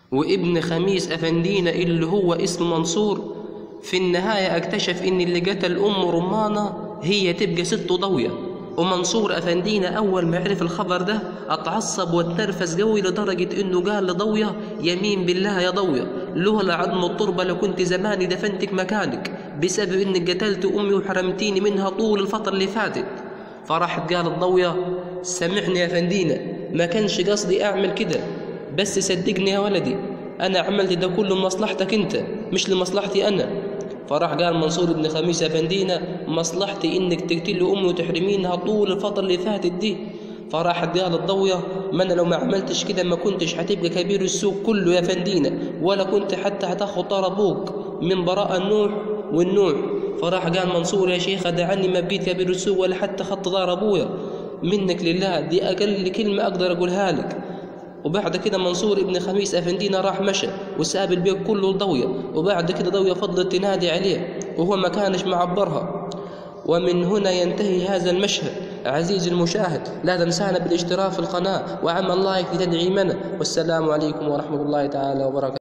وابن خميس أفندينا اللي هو اسمه منصور في النهاية اكتشف إن اللي قتل أم رمانة هي تبقى ست ضوية ومنصور أفندينا أول ما عرف الخبر ده اتعصب واتنرفز قوي لدرجة إنه قال لضوية يمين بالله يا ضوية لولا عظم التربة لكنت زماني دفنتك مكانك بسبب إنك قتلت أمي وحرمتيني منها طول الفترة اللي فاتت فراحت قالت ضوية سامحني يا فندينا ما كانش قصدي أعمل كده بس صدقني يا ولدي أنا عملت ده كله لمصلحتك أنت مش لمصلحتي أنا فراح قال منصور بن خميس أفندينا مصلحتي إنك تقتل أمي وتحرمينها طول الفترة اللي فاتت دي فراحت قالت ضوية ما أنا لو ما عملتش كده ما كنتش هتبقى كبير السوق كله يا فندينا ولا كنت حتى هتاخد طار أبوك من براء النوح والنوح فراح قال منصور يا شيخ ده عني ما بقيت كبير السوق ولا حتى خدت دار أبويا منك لله دي أقل كلمة أقدر أقولها لك وبعد كده منصور ابن خميس أفندينا راح مشى وساب البيت كله لضوية وبعد كده ضوية فضلت تنادي عليه وهو ما كانش معبرها ومن هنا ينتهي هذا المشهد عزيزي المشاهد لا تنسانا بالاشتراك في القناة وعمل لايك لتدعيمنا والسلام عليكم ورحمة الله تعالى وبركاته